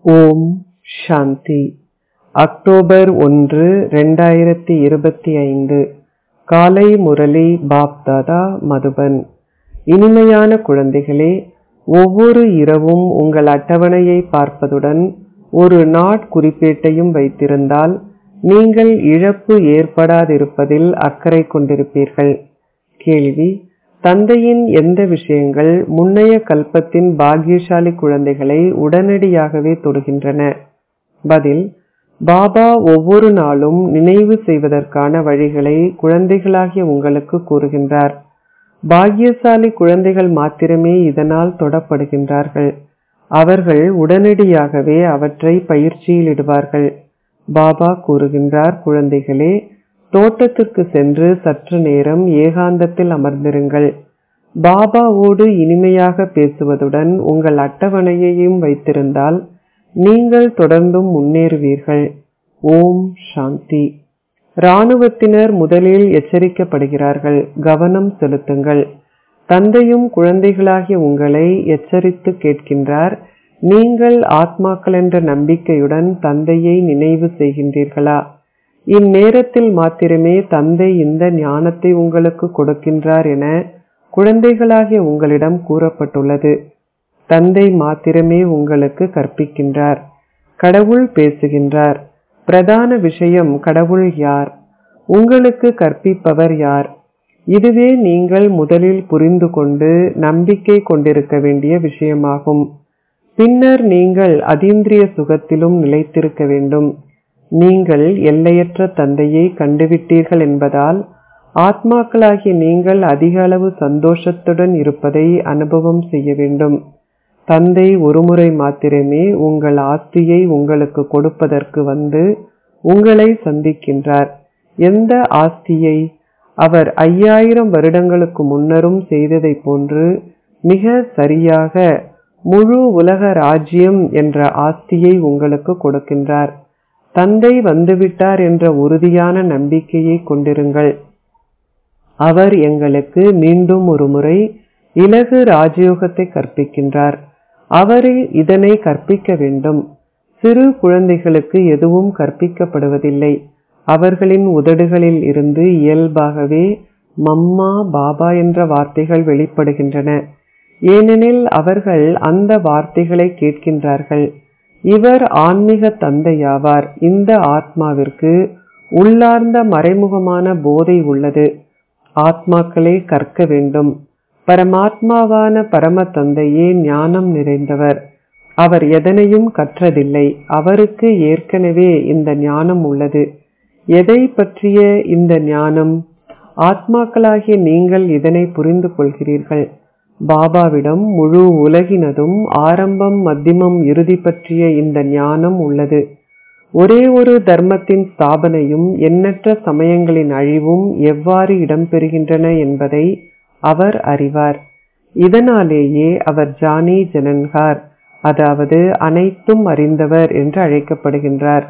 ஓம் சாந்தி October ஒன்று ரெண்டாயிரத்தி இருபத்தி ஐந்து காலை முரளி பாப்தாதா மதுபன் இனிமையான குழந்தைகளே ஒவ்வொரு இரவும் உங்கள் அட்டவணையை பார்ப்பதுடன் ஒரு நாட்குறிப்பேட்டையும் வைத்திருந்தால் நீங்கள் இழப்பு ஏற்படாதிருப்பதில் அக்கறை கொண்டிருப்பீர்கள் கேள்வி தந்தையின் எந்த விஷயங்கள் முன்னைய கல்பத்தின் பாக்கியசாலி குழந்தைகளை உடனடியாகவே தொடுகின்றன பதில் பாபா ஒவ்வொரு நாளும் நினைவு செய்வதற்கான வழிகளை குழந்தைகளாகிய உங்களுக்கு கூறுகின்றார் பாக்கியசாலி குழந்தைகள் மாத்திரமே இதனால் தொடப்படுகின்றார்கள் அவர்கள் உடனடியாகவே அவற்றை பயிற்சியில் இடுவார்கள் பாபா கூறுகின்றார் குழந்தைகளே தோட்டத்திற்கு சென்று சற்று நேரம் ஏகாந்தத்தில் அமர்ந்திருங்கள் பாபாவோடு இனிமையாக பேசுவதுடன் உங்கள் அட்டவணையையும் வைத்திருந்தால் நீங்கள் தொடர்ந்தும் முன்னேறுவீர்கள் ஓம் சாந்தி இராணுவத்தினர் முதலில் எச்சரிக்கப்படுகிறார்கள் கவனம் செலுத்துங்கள் தந்தையும் குழந்தைகளாகிய உங்களை எச்சரித்து கேட்கின்றார் நீங்கள் ஆத்மாக்கள் என்ற நம்பிக்கையுடன் தந்தையை நினைவு செய்கின்றீர்களா இந்நேரத்தில் மாத்திரமே தந்தை இந்த ஞானத்தை உங்களுக்கு கொடுக்கின்றார் என குழந்தைகளாகிய உங்களிடம் கூறப்பட்டுள்ளது தந்தை மாத்திரமே உங்களுக்கு கற்பிக்கின்றார் கடவுள் பேசுகின்றார் பிரதான விஷயம் கடவுள் யார் உங்களுக்கு கற்பிப்பவர் யார் இதுவே நீங்கள் முதலில் புரிந்து கொண்டு நம்பிக்கை கொண்டிருக்க வேண்டிய விஷயமாகும் பின்னர் நீங்கள் அதீந்திரிய சுகத்திலும் நிலைத்திருக்க வேண்டும் நீங்கள் எல்லையற்ற தந்தையை கண்டுவிட்டீர்கள் என்பதால் ஆத்மாக்களாகிய நீங்கள் அதிக அளவு சந்தோஷத்துடன் இருப்பதை அனுபவம் செய்ய வேண்டும் தந்தை ஒருமுறை மாத்திரமே உங்கள் ஆஸ்தியை உங்களுக்கு கொடுப்பதற்கு வந்து உங்களை சந்திக்கின்றார் எந்த ஆஸ்தியை அவர் ஐயாயிரம் வருடங்களுக்கு முன்னரும் செய்ததை போன்று மிக சரியாக முழு உலக ராஜ்யம் என்ற ஆஸ்தியை உங்களுக்கு கொடுக்கின்றார் தந்தை வந்துவிட்டார் என்ற உறுதியான நம்பிக்கையை கொண்டிருங்கள் அவர் எங்களுக்கு மீண்டும் ஒரு முறை இலகு ராஜயோகத்தை கற்பிக்கின்றார் அவரே இதனை கற்பிக்க வேண்டும் சிறு குழந்தைகளுக்கு எதுவும் கற்பிக்கப்படுவதில்லை அவர்களின் உதடுகளில் இருந்து இயல்பாகவே மம்மா பாபா என்ற வார்த்தைகள் வெளிப்படுகின்றன ஏனெனில் அவர்கள் அந்த வார்த்தைகளை கேட்கின்றார்கள் இவர் ஆன்மீக தந்தையாவார் இந்த ஆத்மாவிற்கு உள்ளார்ந்த மறைமுகமான போதை உள்ளது ஆத்மாக்களே கற்க வேண்டும் பரமாத்மாவான பரம தந்தையே ஞானம் நிறைந்தவர் அவர் எதனையும் கற்றதில்லை அவருக்கு ஏற்கனவே இந்த ஞானம் உள்ளது எதை பற்றிய இந்த ஞானம் ஆத்மாக்களாகிய நீங்கள் இதனை புரிந்து கொள்கிறீர்கள் பாபாவிடம் முழு உலகினதும் ஆரம்பம் மத்தியமம் இறுதி பற்றிய இந்த ஞானம் உள்ளது ஒரே ஒரு தர்மத்தின் ஸ்தாபனையும் எண்ணற்ற சமயங்களின் அழிவும் எவ்வாறு இடம்பெறுகின்றன என்பதை அவர் அறிவார் இதனாலேயே அவர் ஜானி ஜனன்கார் அதாவது அனைத்தும் அறிந்தவர் என்று அழைக்கப்படுகின்றார்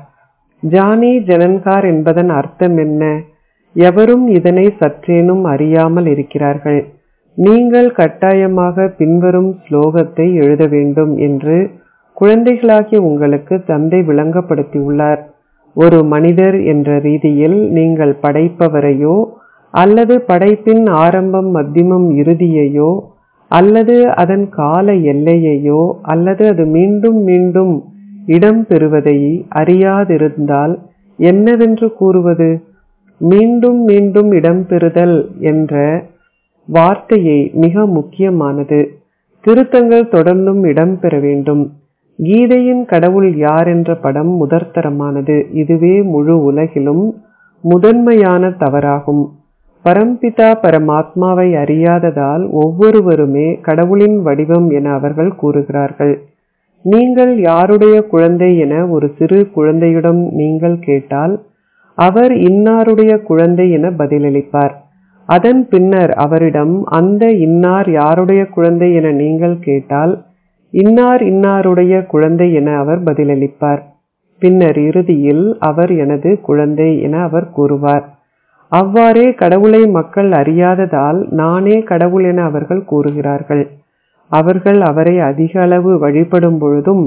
ஜானி ஜனன்கார் என்பதன் அர்த்தம் என்ன எவரும் இதனை சற்றேனும் அறியாமல் இருக்கிறார்கள் நீங்கள் கட்டாயமாக பின்வரும் ஸ்லோகத்தை எழுத வேண்டும் என்று குழந்தைகளாகிய உங்களுக்கு தந்தை விளங்கப்படுத்தியுள்ளார் ஒரு மனிதர் என்ற ரீதியில் நீங்கள் படைப்பவரையோ அல்லது படைப்பின் ஆரம்பம் மத்தியமம் இறுதியையோ அல்லது அதன் கால எல்லையையோ அல்லது அது மீண்டும் மீண்டும் இடம் பெறுவதை அறியாதிருந்தால் என்னவென்று கூறுவது மீண்டும் மீண்டும் இடம்பெறுதல் என்ற வார்த்தையை மிக முக்கியமானது திருத்தங்கள் தொடர்ந்தும் இடம்பெற வேண்டும் கீதையின் கடவுள் யார் என்ற படம் முதற்தரமானது இதுவே முழு உலகிலும் முதன்மையான தவறாகும் பரம்பிதா பரமாத்மாவை அறியாததால் ஒவ்வொருவருமே கடவுளின் வடிவம் என அவர்கள் கூறுகிறார்கள் நீங்கள் யாருடைய குழந்தை என ஒரு சிறு குழந்தையிடம் நீங்கள் கேட்டால் அவர் இன்னாருடைய குழந்தை என பதிலளிப்பார் அதன் பின்னர் அவரிடம் அந்த இன்னார் யாருடைய குழந்தை என நீங்கள் கேட்டால் இன்னார் இன்னாருடைய குழந்தை என அவர் பதிலளிப்பார் பின்னர் இறுதியில் அவர் எனது குழந்தை என அவர் கூறுவார் அவ்வாறே கடவுளை மக்கள் அறியாததால் நானே கடவுள் என அவர்கள் கூறுகிறார்கள் அவர்கள் அவரை அதிக அளவு வழிபடும் பொழுதும்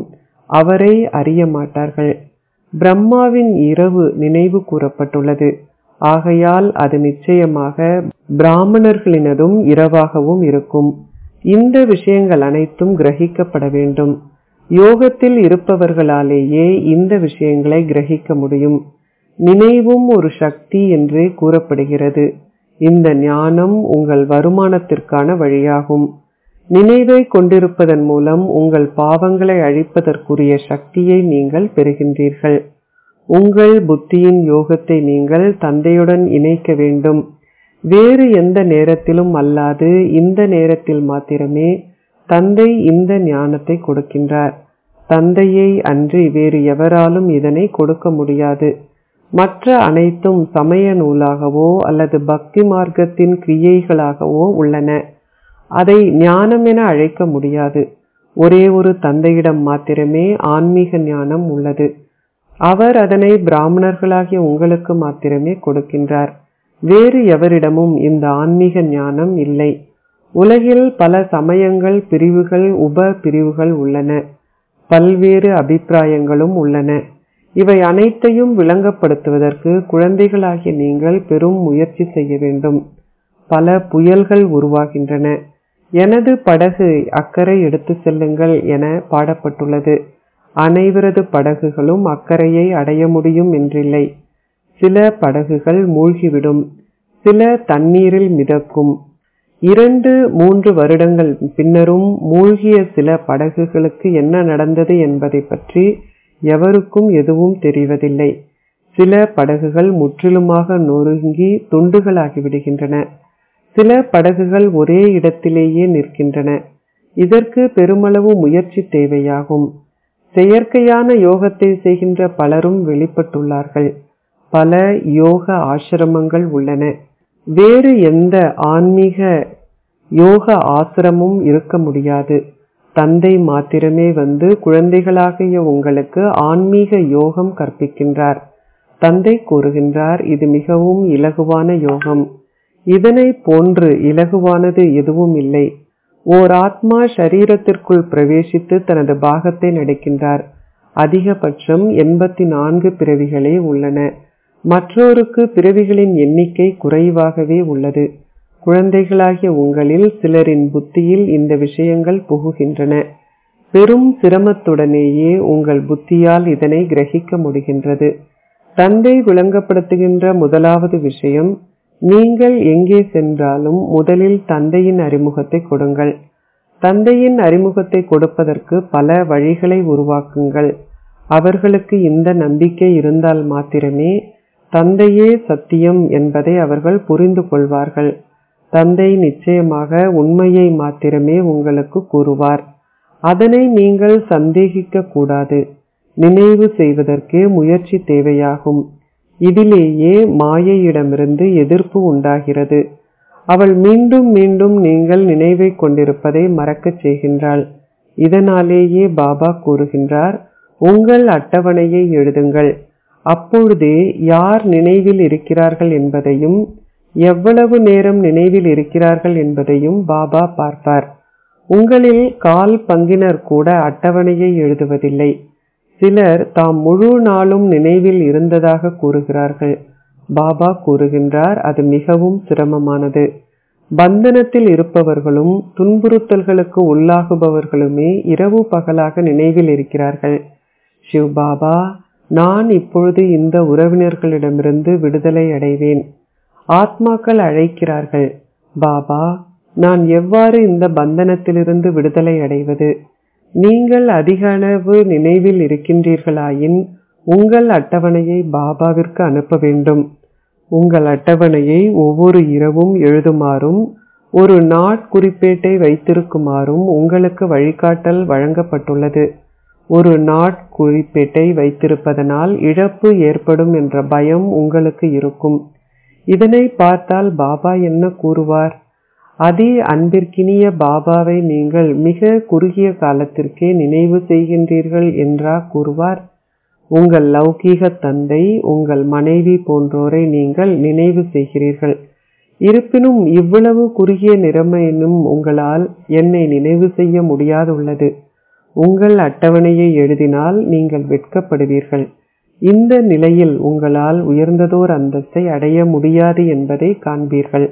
அவரை அறிய மாட்டார்கள் பிரம்மாவின் இரவு நினைவு கூறப்பட்டுள்ளது ஆகையால் அது நிச்சயமாக பிராமணர்களினதும் இரவாகவும் இருக்கும் இந்த விஷயங்கள் அனைத்தும் கிரகிக்கப்பட வேண்டும் யோகத்தில் இருப்பவர்களாலேயே இந்த விஷயங்களை கிரகிக்க முடியும் நினைவும் ஒரு சக்தி என்றே கூறப்படுகிறது இந்த ஞானம் உங்கள் வருமானத்திற்கான வழியாகும் நினைவை கொண்டிருப்பதன் மூலம் உங்கள் பாவங்களை அழிப்பதற்குரிய சக்தியை நீங்கள் பெறுகின்றீர்கள் உங்கள் புத்தியின் யோகத்தை நீங்கள் தந்தையுடன் இணைக்க வேண்டும் வேறு எந்த நேரத்திலும் அல்லாது இந்த நேரத்தில் மாத்திரமே தந்தை இந்த ஞானத்தை கொடுக்கின்றார் தந்தையை அன்றி வேறு எவராலும் இதனை கொடுக்க முடியாது மற்ற அனைத்தும் சமய நூலாகவோ அல்லது பக்தி மார்க்கத்தின் கிரியைகளாகவோ உள்ளன அதை ஞானம் என அழைக்க முடியாது ஒரே ஒரு தந்தையிடம் மாத்திரமே ஆன்மீக ஞானம் உள்ளது அவர் அதனை பிராமணர்களாகிய உங்களுக்கு மாத்திரமே கொடுக்கின்றார் வேறு எவரிடமும் இந்த ஆன்மீக ஞானம் இல்லை உலகில் பல சமயங்கள் பிரிவுகள் உப பிரிவுகள் உள்ளன பல்வேறு அபிப்பிராயங்களும் உள்ளன இவை அனைத்தையும் விளங்கப்படுத்துவதற்கு குழந்தைகளாகிய நீங்கள் பெரும் முயற்சி செய்ய வேண்டும் பல புயல்கள் உருவாகின்றன எனது படகு அக்கறை எடுத்து செல்லுங்கள் என பாடப்பட்டுள்ளது அனைவரது படகுகளும் அக்கறையை அடைய முடியும் என்றில்லை சில படகுகள் மூழ்கிவிடும் சில தண்ணீரில் மிதக்கும் இரண்டு மூன்று வருடங்கள் பின்னரும் மூழ்கிய சில படகுகளுக்கு என்ன நடந்தது என்பதை பற்றி எவருக்கும் எதுவும் தெரிவதில்லை சில படகுகள் முற்றிலுமாக நொறுங்கி துண்டுகளாகி விடுகின்றன சில படகுகள் ஒரே இடத்திலேயே நிற்கின்றன இதற்கு பெருமளவு முயற்சி தேவையாகும் செயற்கையான யோகத்தை செய்கின்ற பலரும் வெளிப்பட்டுள்ளார்கள் பல யோக ஆசிரமங்கள் உள்ளன வேறு எந்த ஆன்மீக யோக ஆசிரமும் இருக்க முடியாது தந்தை மாத்திரமே வந்து குழந்தைகளாகிய உங்களுக்கு ஆன்மீக யோகம் கற்பிக்கின்றார் தந்தை கூறுகின்றார் இது மிகவும் இலகுவான யோகம் இதனை போன்று இலகுவானது எதுவும் இல்லை ஓர் ஆத்மா சரீரத்திற்குள் பிரவேசித்து தனது பாகத்தை நடிக்கின்றார் அதிகபட்சம் எண்பத்தி நான்கு பிறவிகளே உள்ளன மற்றோருக்கு பிறவிகளின் எண்ணிக்கை குறைவாகவே உள்ளது குழந்தைகளாகிய உங்களில் சிலரின் புத்தியில் இந்த விஷயங்கள் புகுகின்றன பெரும் சிரமத்துடனேயே உங்கள் புத்தியால் இதனை கிரகிக்க முடிகின்றது தந்தை விளங்கப்படுத்துகின்ற முதலாவது விஷயம் நீங்கள் எங்கே சென்றாலும் முதலில் தந்தையின் அறிமுகத்தை கொடுங்கள் தந்தையின் அறிமுகத்தை கொடுப்பதற்கு பல வழிகளை உருவாக்குங்கள் அவர்களுக்கு இந்த நம்பிக்கை இருந்தால் மாத்திரமே தந்தையே சத்தியம் என்பதை அவர்கள் புரிந்து கொள்வார்கள் தந்தை நிச்சயமாக உண்மையை மாத்திரமே உங்களுக்கு கூறுவார் அதனை நீங்கள் சந்தேகிக்க கூடாது நினைவு செய்வதற்கே முயற்சி தேவையாகும் இதிலேயே மாயையிடமிருந்து எதிர்ப்பு உண்டாகிறது அவள் மீண்டும் மீண்டும் நீங்கள் நினைவை கொண்டிருப்பதை மறக்கச் செய்கின்றாள் இதனாலேயே பாபா கூறுகின்றார் உங்கள் அட்டவணையை எழுதுங்கள் அப்பொழுதே யார் நினைவில் இருக்கிறார்கள் என்பதையும் எவ்வளவு நேரம் நினைவில் இருக்கிறார்கள் என்பதையும் பாபா பார்ப்பார் உங்களில் கால் பங்கினர் கூட அட்டவணையை எழுதுவதில்லை சிலர் தாம் முழு நாளும் நினைவில் இருந்ததாக கூறுகிறார்கள் பாபா கூறுகின்றார் அது மிகவும் சிரமமானது பந்தனத்தில் இருப்பவர்களும் துன்புறுத்தல்களுக்கு உள்ளாகுபவர்களுமே இரவு பகலாக நினைவில் இருக்கிறார்கள் சிவ் பாபா நான் இப்பொழுது இந்த உறவினர்களிடமிருந்து விடுதலை அடைவேன் ஆத்மாக்கள் அழைக்கிறார்கள் பாபா நான் எவ்வாறு இந்த பந்தனத்திலிருந்து விடுதலை அடைவது நீங்கள் அதிக அளவு நினைவில் இருக்கின்றீர்களாயின் உங்கள் அட்டவணையை பாபாவிற்கு அனுப்ப வேண்டும் உங்கள் அட்டவணையை ஒவ்வொரு இரவும் எழுதுமாறும் ஒரு நாட்குறிப்பேட்டை வைத்திருக்குமாறும் உங்களுக்கு வழிகாட்டல் வழங்கப்பட்டுள்ளது ஒரு நாட்குறிப்பேட்டை வைத்திருப்பதனால் இழப்பு ஏற்படும் என்ற பயம் உங்களுக்கு இருக்கும் இதனை பார்த்தால் பாபா என்ன கூறுவார் அதே அன்பிற்கினிய பாபாவை நீங்கள் மிக குறுகிய காலத்திற்கே நினைவு செய்கின்றீர்கள் என்றா கூறுவார் உங்கள் லௌகீக தந்தை உங்கள் மனைவி போன்றோரை நீங்கள் நினைவு செய்கிறீர்கள் இருப்பினும் இவ்வளவு குறுகிய நிலைமையிலும் உங்களால் என்னை நினைவு செய்ய முடியாதுள்ளது உங்கள் அட்டவணையை எழுதினால் நீங்கள் வெட்கப்படுவீர்கள் இந்த நிலையில் உங்களால் உயர்ந்ததோர் அந்தஸ்தை அடைய முடியாது என்பதை காண்பீர்கள்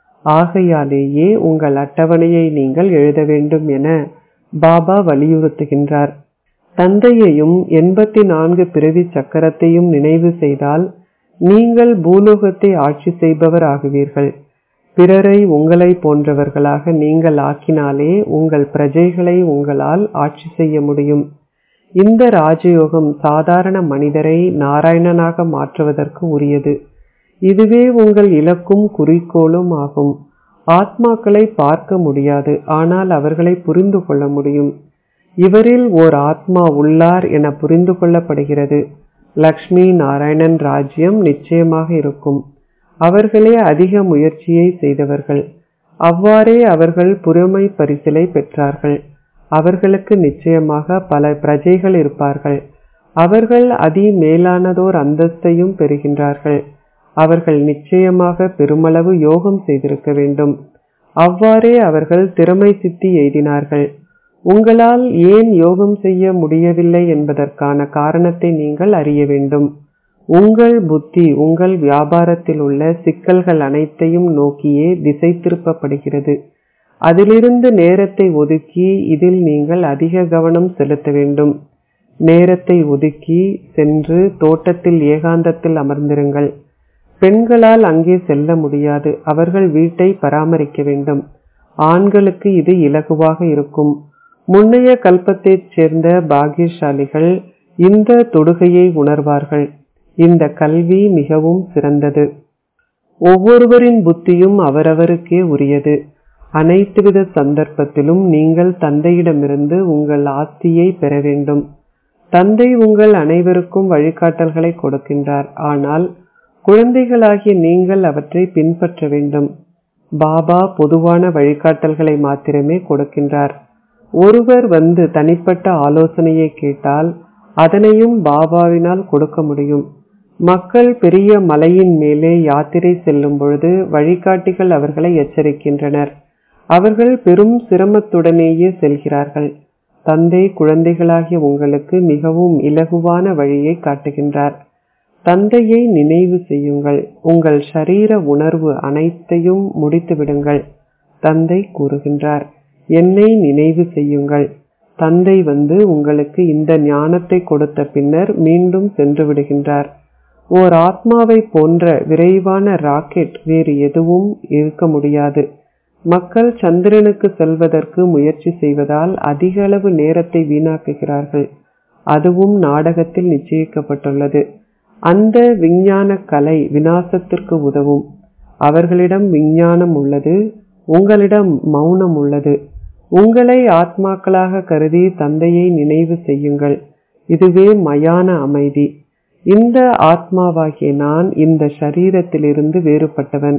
ஆகையாலேயே உங்கள் அட்டவணையை நீங்கள் எழுத வேண்டும் என பாபா வலியுறுத்துகின்றார் தந்தையையும் எண்பத்தி நான்கு பிறவி சக்கரத்தையும் நினைவு செய்தால் நீங்கள் பூலோகத்தை ஆட்சி செய்பவர் ஆகுவீர்கள் பிறரை உங்களை போன்றவர்களாக நீங்கள் ஆக்கினாலே உங்கள் பிரஜைகளை உங்களால் ஆட்சி செய்ய முடியும் இந்த ராஜயோகம் சாதாரண மனிதரை நாராயணனாக மாற்றுவதற்கு உரியது இதுவே உங்கள் இலக்கும் குறிக்கோளும் ஆகும் ஆத்மாக்களை பார்க்க முடியாது ஆனால் அவர்களை புரிந்து கொள்ள முடியும் இவரில் ஓர் ஆத்மா உள்ளார் என புரிந்து கொள்ளப்படுகிறது லக்ஷ்மி நாராயணன் ராஜ்யம் நிச்சயமாக இருக்கும் அவர்களே அதிக முயற்சியை செய்தவர்கள் அவ்வாறே அவர்கள் புறமை பரிசிலை பெற்றார்கள் அவர்களுக்கு நிச்சயமாக பல பிரஜைகள் இருப்பார்கள் அவர்கள் அதி மேலானதோர் அந்தஸ்தையும் பெறுகின்றார்கள் அவர்கள் நிச்சயமாக பெருமளவு யோகம் செய்திருக்க வேண்டும் அவ்வாறே அவர்கள் திறமை சித்தி எய்தினார்கள் உங்களால் ஏன் யோகம் செய்ய முடியவில்லை என்பதற்கான காரணத்தை நீங்கள் அறிய வேண்டும் உங்கள் புத்தி உங்கள் வியாபாரத்தில் உள்ள சிக்கல்கள் அனைத்தையும் நோக்கியே திசை திருப்பப்படுகிறது அதிலிருந்து நேரத்தை ஒதுக்கி இதில் நீங்கள் அதிக கவனம் செலுத்த வேண்டும் நேரத்தை ஒதுக்கி சென்று தோட்டத்தில் ஏகாந்தத்தில் அமர்ந்திருங்கள் பெண்களால் அங்கே செல்ல முடியாது அவர்கள் வீட்டை பராமரிக்க வேண்டும் ஆண்களுக்கு இது இலகுவாக இருக்கும் முன்னைய கல்பத்தைச் சேர்ந்த பாகியசாலிகள் இந்த தொடுகையை உணர்வார்கள் இந்த கல்வி மிகவும் சிறந்தது ஒவ்வொருவரின் புத்தியும் அவரவருக்கே உரியது அனைத்துவித சந்தர்ப்பத்திலும் நீங்கள் தந்தையிடமிருந்து உங்கள் ஆஸ்தியை பெற வேண்டும் தந்தை உங்கள் அனைவருக்கும் வழிகாட்டல்களை கொடுக்கின்றார் ஆனால் குழந்தைகளாகிய நீங்கள் அவற்றை பின்பற்ற வேண்டும் பாபா பொதுவான வழிகாட்டல்களை மாத்திரமே கொடுக்கின்றார் ஒருவர் வந்து தனிப்பட்ட ஆலோசனையை கேட்டால் அதனையும் பாபாவினால் கொடுக்க முடியும் மக்கள் பெரிய மலையின் மேலே யாத்திரை செல்லும் பொழுது வழிகாட்டிகள் அவர்களை எச்சரிக்கின்றனர் அவர்கள் பெரும் சிரமத்துடனேயே செல்கிறார்கள் தந்தை குழந்தைகளாகிய உங்களுக்கு மிகவும் இலகுவான வழியை காட்டுகின்றார் தந்தையை நினைவு செய்யுங்கள் உங்கள் ஷரீர உணர்வு அனைத்தையும் முடித்து விடுங்கள் தந்தை கூறுகின்றார் என்னை நினைவு செய்யுங்கள் தந்தை வந்து உங்களுக்கு இந்த ஞானத்தை கொடுத்த பின்னர் மீண்டும் சென்று விடுகின்றார் ஓர் ஆத்மாவை போன்ற விரைவான ராக்கெட் வேறு எதுவும் இருக்க முடியாது மக்கள் சந்திரனுக்கு செல்வதற்கு முயற்சி செய்வதால் அதிக அளவு நேரத்தை வீணாக்குகிறார்கள் அதுவும் நாடகத்தில் நிச்சயிக்கப்பட்டுள்ளது அந்த விஞ்ஞான கலை வினாசத்திற்கு உதவும் அவர்களிடம் விஞ்ஞானம் உள்ளது உங்களிடம் மௌனம் உள்ளது உங்களை ஆத்மாக்களாக கருதி தந்தையை நினைவு செய்யுங்கள் இதுவே மயான அமைதி இந்த ஆத்மாவாகிய நான் இந்த ஷரீரத்திலிருந்து வேறுபட்டவன்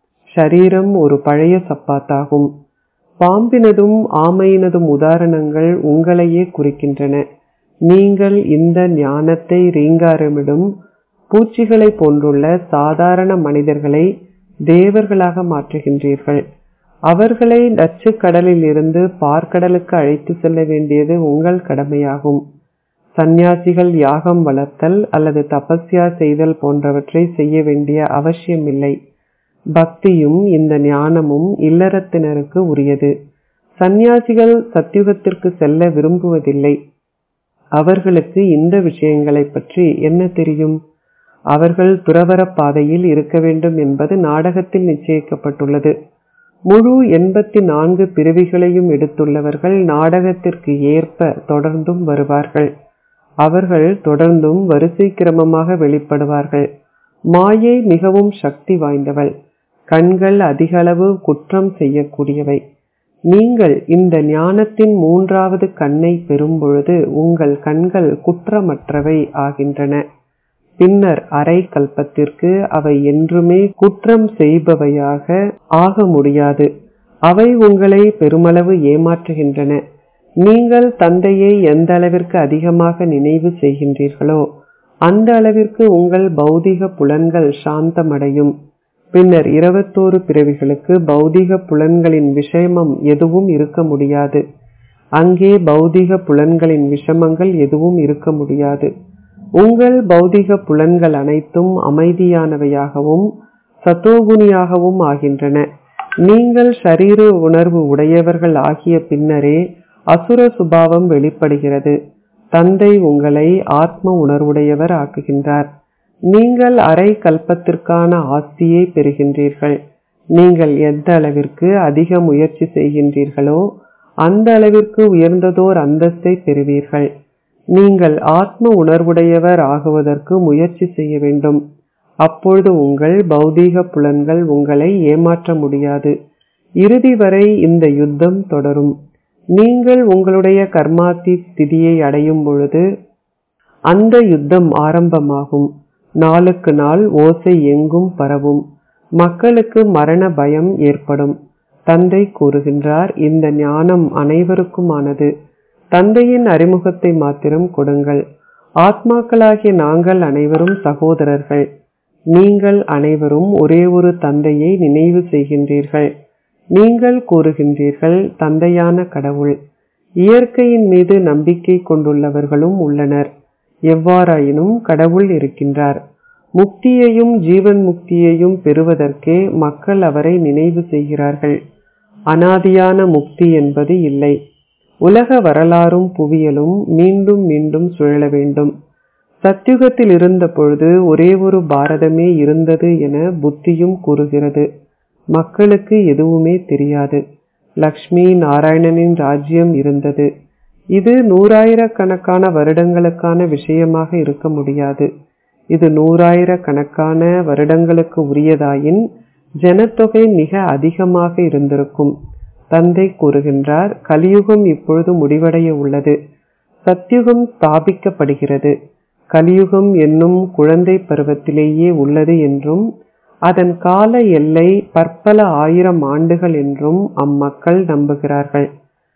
ஷரீரம் ஒரு பழைய சப்பாத்தாகும் பாம்பினதும் ஆமையினதும் உதாரணங்கள் உங்களையே குறிக்கின்றன நீங்கள் இந்த ஞானத்தை ரீங்காரமிடும் பூச்சிகளை போன்றுள்ள சாதாரண மனிதர்களை தேவர்களாக மாற்றுகின்றீர்கள் அவர்களை நச்சு கடலில் இருந்து பார்க்கடலுக்கு அழைத்து செல்ல வேண்டியது உங்கள் கடமையாகும் சந்நியாசிகள் யாகம் வளர்த்தல் அல்லது தபஸ்யா செய்தல் போன்றவற்றை செய்ய வேண்டிய அவசியமில்லை பக்தியும் இந்த ஞானமும் இல்லறத்தினருக்கு உரியது சந்நியாசிகள் சத்தியுகத்திற்கு செல்ல விரும்புவதில்லை அவர்களுக்கு இந்த விஷயங்களை பற்றி என்ன தெரியும் அவர்கள் துறவர பாதையில் இருக்க வேண்டும் என்பது நாடகத்தில் நிச்சயிக்கப்பட்டுள்ளது முழு எண்பத்தி நான்கு பிறவிகளையும் எடுத்துள்ளவர்கள் நாடகத்திற்கு ஏற்ப தொடர்ந்தும் வருவார்கள் அவர்கள் தொடர்ந்தும் வரிசை கிரமமாக வெளிப்படுவார்கள் மாயை மிகவும் சக்தி வாய்ந்தவள் கண்கள் அதிக அளவு குற்றம் செய்யக்கூடியவை நீங்கள் இந்த ஞானத்தின் மூன்றாவது கண்ணை பெறும் பொழுது உங்கள் கண்கள் குற்றமற்றவை ஆகின்றன பின்னர் அரை கல்பத்திற்கு அவை என்றுமே குற்றம் செய்பவையாக ஆக முடியாது அவை உங்களை பெருமளவு ஏமாற்றுகின்றன நீங்கள் தந்தையை எந்த அளவிற்கு அதிகமாக நினைவு செய்கின்றீர்களோ அந்த அளவிற்கு உங்கள் பௌதிக புலன்கள் சாந்தமடையும் பின்னர் இருபத்தோரு பிறவிகளுக்கு பௌதிக புலன்களின் விஷயமம் எதுவும் இருக்க முடியாது அங்கே பௌதிக புலன்களின் விஷமங்கள் எதுவும் இருக்க முடியாது உங்கள் பௌதிக புலன்கள் அனைத்தும் அமைதியானவையாகவும் சத்தோகுணியாகவும் ஆகின்றன நீங்கள் ஷரீர உணர்வு உடையவர்கள் ஆகிய பின்னரே அசுர சுபாவம் வெளிப்படுகிறது தந்தை உங்களை ஆத்ம உணர்வுடையவர் ஆக்குகின்றார் நீங்கள் அரை கல்பத்திற்கான ஆஸ்தியை பெறுகின்றீர்கள் நீங்கள் எந்த அளவிற்கு அதிக முயற்சி செய்கின்றீர்களோ அந்த அளவிற்கு உயர்ந்ததோர் அந்தஸ்தை பெறுவீர்கள் நீங்கள் ஆத்ம உணர்வுடையவர் ஆகுவதற்கு முயற்சி செய்ய வேண்டும் அப்பொழுது உங்கள் பௌதீக புலன்கள் உங்களை ஏமாற்ற முடியாது இறுதி வரை இந்த யுத்தம் தொடரும் நீங்கள் உங்களுடைய கர்மாத்தி ஸ்திதியை அடையும் பொழுது அந்த யுத்தம் ஆரம்பமாகும் நாளுக்கு நாள் ஓசை எங்கும் பரவும் மக்களுக்கு மரண பயம் ஏற்படும் தந்தை கூறுகின்றார் இந்த ஞானம் அனைவருக்குமானது தந்தையின் அறிமுகத்தை மாத்திரம் கொடுங்கள் ஆத்மாக்களாகிய நாங்கள் அனைவரும் சகோதரர்கள் நீங்கள் அனைவரும் ஒரே ஒரு தந்தையை நினைவு செய்கின்றீர்கள் நீங்கள் கூறுகின்றீர்கள் தந்தையான கடவுள் இயற்கையின் மீது நம்பிக்கை கொண்டுள்ளவர்களும் உள்ளனர் எவ்வாறாயினும் கடவுள் இருக்கின்றார் முக்தியையும் ஜீவன் முக்தியையும் பெறுவதற்கே மக்கள் அவரை நினைவு செய்கிறார்கள் அனாதியான முக்தி என்பது இல்லை உலக வரலாறும் புவியலும் மீண்டும் மீண்டும் சுழல வேண்டும் சத்யுகத்தில் இருந்த பொழுது ஒரே ஒரு பாரதமே இருந்தது என புத்தியும் கூறுகிறது மக்களுக்கு எதுவுமே தெரியாது லக்ஷ்மி நாராயணனின் ராஜ்யம் இருந்தது இது நூறாயிரக்கணக்கான வருடங்களுக்கான விஷயமாக இருக்க முடியாது இது நூறாயிரக்கணக்கான வருடங்களுக்கு உரியதாயின் ஜனத்தொகை மிக அதிகமாக இருந்திருக்கும் தந்தை கூறுகின்றார் கலியுகம் இப்பொழுது முடிவடைய உள்ளது சத்யுகம் ஸ்தாபிக்கப்படுகிறது கலியுகம் என்னும் குழந்தை பருவத்திலேயே உள்ளது என்றும் அதன் கால எல்லை பற்பல ஆயிரம் ஆண்டுகள் என்றும் அம்மக்கள் நம்புகிறார்கள்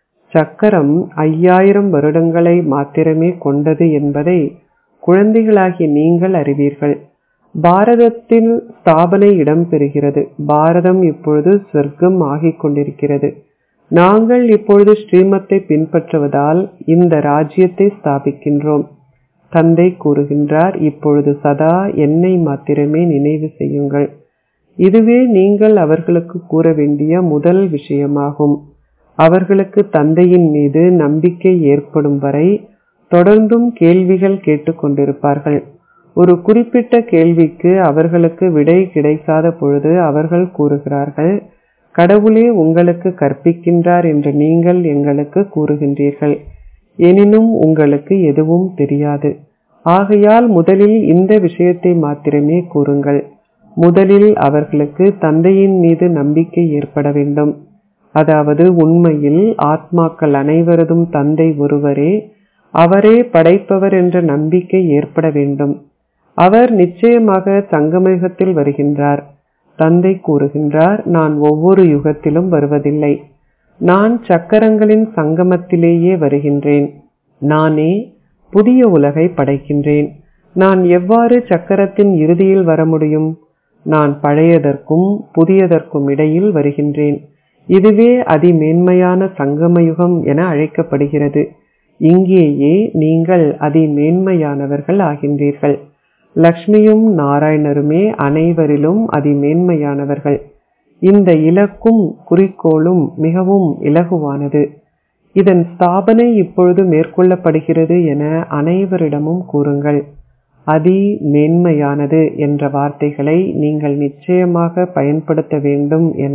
சக்கரம் ஐயாயிரம் வருடங்களை மாத்திரமே கொண்டது என்பதை குழந்தைகளாகிய நீங்கள் அறிவீர்கள் பாரதத்தில் ஸ்தாபனை இடம்பெறுகிறது பாரதம் இப்பொழுது சொர்க்கம் ஆகிக் கொண்டிருக்கிறது நாங்கள் இப்பொழுது ஸ்ரீமத்தை பின்பற்றுவதால் இந்த ராஜ்யத்தை ஸ்தாபிக்கின்றோம் தந்தை கூறுகின்றார் இப்பொழுது சதா என்னை மாத்திரமே நினைவு செய்யுங்கள் இதுவே நீங்கள் அவர்களுக்கு கூற வேண்டிய முதல் விஷயமாகும் அவர்களுக்கு தந்தையின் மீது நம்பிக்கை ஏற்படும் வரை தொடர்ந்தும் கேள்விகள் கேட்டுக்கொண்டிருப்பார்கள் ஒரு குறிப்பிட்ட கேள்விக்கு அவர்களுக்கு விடை கிடைக்காத பொழுது அவர்கள் கூறுகிறார்கள் கடவுளே உங்களுக்கு கற்பிக்கின்றார் என்று நீங்கள் எங்களுக்கு கூறுகின்றீர்கள் எனினும் உங்களுக்கு எதுவும் தெரியாது ஆகையால் முதலில் இந்த விஷயத்தை மாத்திரமே கூறுங்கள் முதலில் அவர்களுக்கு தந்தையின் மீது நம்பிக்கை ஏற்பட வேண்டும் அதாவது உண்மையில் ஆத்மாக்கள் அனைவரதும் தந்தை ஒருவரே அவரே படைப்பவர் என்ற நம்பிக்கை ஏற்பட வேண்டும் அவர் நிச்சயமாக சங்கமயுகத்தில் வருகின்றார் தந்தை கூறுகின்றார் நான் ஒவ்வொரு யுகத்திலும் வருவதில்லை நான் சக்கரங்களின் சங்கமத்திலேயே வருகின்றேன் நானே புதிய உலகை படைக்கின்றேன் நான் எவ்வாறு சக்கரத்தின் இறுதியில் வர முடியும் நான் பழையதற்கும் புதியதற்கும் இடையில் வருகின்றேன் இதுவே அதிமேன்மையான சங்கமயுகம் என அழைக்கப்படுகிறது இங்கேயே நீங்கள் அதிமேன்மையானவர்கள் ஆகின்றீர்கள் லக்ஷ்மியும் நாராயணருமே அனைவரிலும் அதிமேன்மையானவர்கள் இந்த இலக்கும் குறிக்கோளும் மிகவும் இலகுவானது இதன் ஸ்தாபனை இப்பொழுது மேற்கொள்ளப்படுகிறது என அனைவரிடமும் கூறுங்கள் அதி மேன்மையானது என்ற வார்த்தைகளை நீங்கள் நிச்சயமாக பயன்படுத்த வேண்டும் என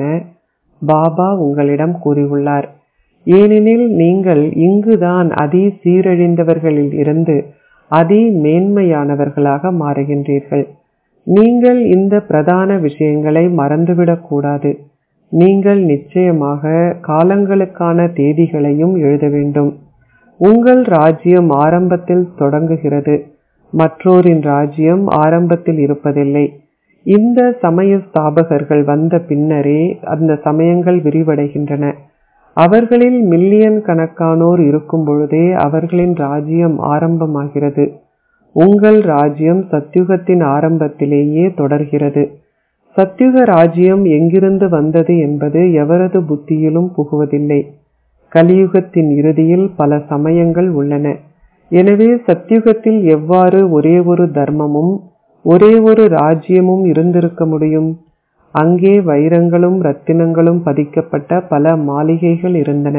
பாபா உங்களிடம் கூறியுள்ளார் ஏனெனில் நீங்கள் இங்குதான் அதி சீரழிந்தவர்களில் இருந்து அதி மேன்மையானவர்களாக மாறுகின்றீர்கள் நீங்கள் இந்த பிரதான விஷயங்களை மறந்துவிடக் கூடாது நீங்கள் நிச்சயமாக காலங்களுக்கான தேதிகளையும் எழுத வேண்டும் உங்கள் ராஜ்யம் ஆரம்பத்தில் தொடங்குகிறது மற்றோரின் ராஜ்யம் ஆரம்பத்தில் இருப்பதில்லை இந்த சமய ஸ்தாபகர்கள் வந்த பின்னரே அந்த சமயங்கள் விரிவடைகின்றன அவர்களில் மில்லியன் கணக்கானோர் இருக்கும் பொழுதே அவர்களின் ராஜ்யம் ஆரம்பமாகிறது உங்கள் ராஜ்யம் சத்யுகத்தின் ஆரம்பத்திலேயே தொடர்கிறது சத்யுக ராஜ்யம் எங்கிருந்து வந்தது என்பது எவரது புத்தியிலும் புகுவதில்லை கலியுகத்தின் இறுதியில் பல சமயங்கள் உள்ளன எனவே சத்தியுகத்தில் எவ்வாறு ஒரே ஒரு தர்மமும் ஒரே ஒரு ராஜ்யமும் இருந்திருக்க முடியும் அங்கே வைரங்களும் ரத்தினங்களும் பதிக்கப்பட்ட பல மாளிகைகள் இருந்தன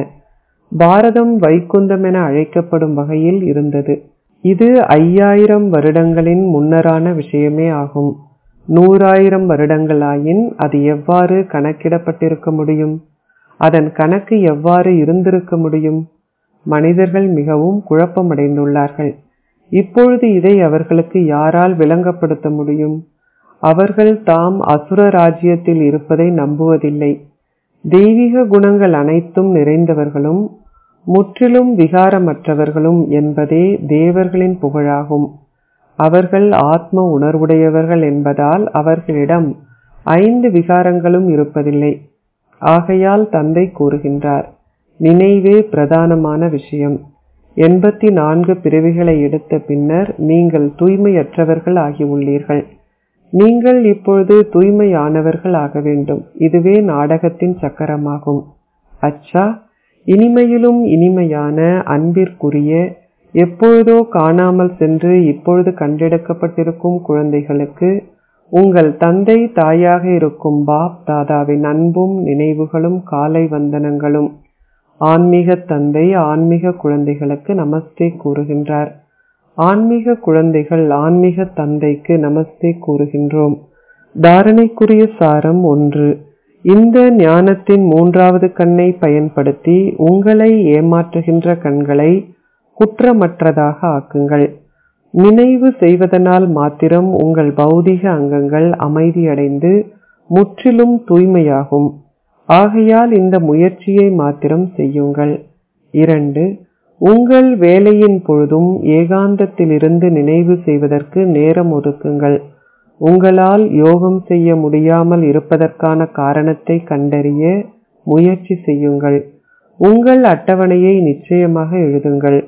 பாரதம் வைகுந்தம் என அழைக்கப்படும் வகையில் இருந்தது இது ஐயாயிரம் வருடங்களின் முன்னரான விஷயமே ஆகும் நூறாயிரம் வருடங்களாயின் அது எவ்வாறு கணக்கிடப்பட்டிருக்க முடியும் அதன் கணக்கு எவ்வாறு இருந்திருக்க முடியும் மனிதர்கள் மிகவும் குழப்பமடைந்துள்ளார்கள் இப்பொழுது இதை அவர்களுக்கு யாரால் விளங்கப்படுத்த முடியும் அவர்கள் தாம் அசுர ராஜ்யத்தில் இருப்பதை நம்புவதில்லை தெய்வீக குணங்கள் அனைத்தும் நிறைந்தவர்களும் முற்றிலும் விகாரமற்றவர்களும் என்பதே தேவர்களின் புகழாகும் அவர்கள் ஆத்ம உணர்வுடையவர்கள் என்பதால் அவர்களிடம் ஐந்து விகாரங்களும் இருப்பதில்லை ஆகையால் தந்தை கூறுகின்றார் நினைவே பிரதானமான விஷயம் எண்பத்தி நான்கு பிறவிகளை எடுத்த பின்னர் நீங்கள் தூய்மையற்றவர்கள் ஆகியுள்ளீர்கள் நீங்கள் இப்பொழுது தூய்மையானவர்கள் ஆக வேண்டும் இதுவே நாடகத்தின் சக்கரமாகும் அச்சா இனிமையிலும் இனிமையான அன்பிற்குரிய எப்பொழுதோ காணாமல் சென்று இப்பொழுது கண்டெடுக்கப்பட்டிருக்கும் குழந்தைகளுக்கு உங்கள் தந்தை தாயாக இருக்கும் பாப் தாதாவின் அன்பும் நினைவுகளும் காலை வந்தனங்களும் ஆன்மீக தந்தை ஆன்மீக குழந்தைகளுக்கு நமஸ்தே கூறுகின்றார் ஆன்மீக குழந்தைகள் ஆன்மீக தந்தைக்கு நமஸ்தே கூறுகின்றோம் தாரணைக்குரிய சாரம் ஒன்று இந்த ஞானத்தின் மூன்றாவது கண்ணை பயன்படுத்தி உங்களை ஏமாற்றுகின்ற கண்களை குற்றமற்றதாக ஆக்குங்கள் நினைவு செய்வதனால் மாத்திரம் உங்கள் பௌதிக அங்கங்கள் அமைதியடைந்து முற்றிலும் தூய்மையாகும் ஆகையால் இந்த முயற்சியை மாத்திரம் செய்யுங்கள் இரண்டு உங்கள் வேலையின் பொழுதும் ஏகாந்தத்திலிருந்து நினைவு செய்வதற்கு நேரம் ஒதுக்குங்கள் உங்களால் யோகம் செய்ய முடியாமல் இருப்பதற்கான காரணத்தை கண்டறிய முயற்சி செய்யுங்கள் உங்கள் அட்டவணையை நிச்சயமாக எழுதுங்கள்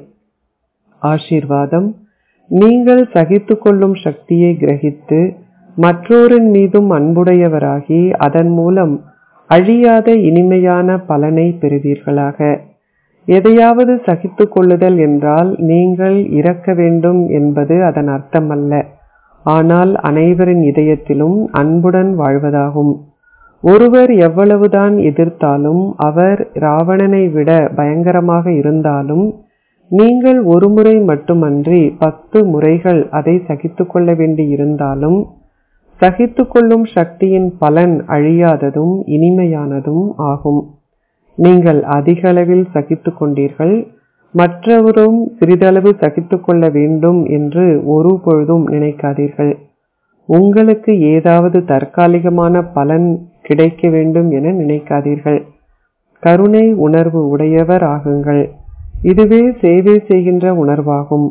ஆசீர்வாதம் நீங்கள் சகித்து கொள்ளும் சக்தியை கிரகித்து மற்றோரின் மீதும் அன்புடையவராகி அதன் மூலம் அழியாத இனிமையான பலனை பெறுவீர்களாக எதையாவது சகித்து கொள்ளுதல் என்றால் நீங்கள் இறக்க வேண்டும் என்பது அதன் அர்த்தமல்ல ஆனால் அனைவரின் இதயத்திலும் அன்புடன் வாழ்வதாகும் ஒருவர் எவ்வளவுதான் எதிர்த்தாலும் அவர் ராவணனை விட பயங்கரமாக இருந்தாலும் நீங்கள் ஒருமுறை மட்டுமன்றி பத்து முறைகள் அதை சகித்து கொள்ள வேண்டி இருந்தாலும் சகித்து கொள்ளும் சக்தியின் பலன் அழியாததும் இனிமையானதும் ஆகும் நீங்கள் அதிக அளவில் சகித்து கொண்டீர்கள் மற்றவரும் சிறிதளவு சகித்து கொள்ள வேண்டும் என்று ஒரு பொழுதும் நினைக்காதீர்கள் உங்களுக்கு ஏதாவது தற்காலிகமான பலன் கிடைக்க வேண்டும் என நினைக்காதீர்கள் கருணை உணர்வு உடையவர் ஆகுங்கள் இதுவே சேவை செய்கின்ற உணர்வாகும்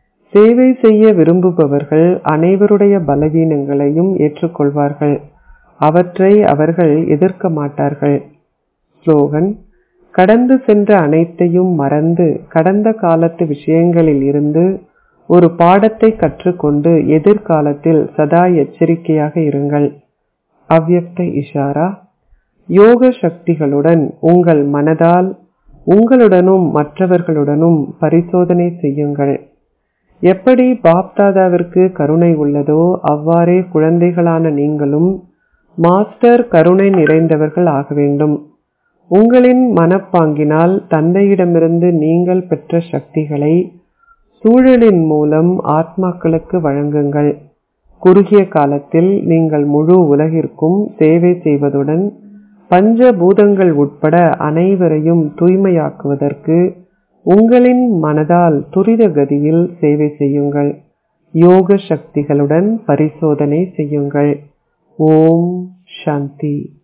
சேவை செய்ய விரும்புபவர்கள் அனைவருடைய பலவீனங்களையும் ஏற்றுக்கொள்வார்கள் அவற்றை அவர்கள் எதிர்க்க மாட்டார்கள் ஸ்லோகன் கடந்து சென்ற அனைத்தையும் மறந்து கடந்த காலத்து விஷயங்களில் இருந்து ஒரு பாடத்தை கற்றுக்கொண்டு எதிர்காலத்தில் சதா எச்சரிக்கையாக இருங்கள் அவ்யக்த இஷாரா யோக சக்திகளுடன் உங்கள் மனதால் உங்களுடனும் மற்றவர்களுடனும் பரிசோதனை செய்யுங்கள் எப்படி பாப்தாதாவிற்கு கருணை உள்ளதோ அவ்வாறே குழந்தைகளான நீங்களும் மாஸ்டர் கருணை நிறைந்தவர்கள் ஆக வேண்டும் உங்களின் மனப்பாங்கினால் தந்தையிடமிருந்து நீங்கள் பெற்ற சக்திகளை சூழலின் மூலம் ஆத்மாக்களுக்கு வழங்குங்கள் குறுகிய காலத்தில் நீங்கள் முழு உலகிற்கும் சேவை செய்வதுடன் பஞ்ச பூதங்கள் உட்பட அனைவரையும் தூய்மையாக்குவதற்கு உங்களின் மனதால் துரித கதியில் சேவை செய்யுங்கள் யோக சக்திகளுடன் பரிசோதனை செய்யுங்கள் ஓம் சாந்தி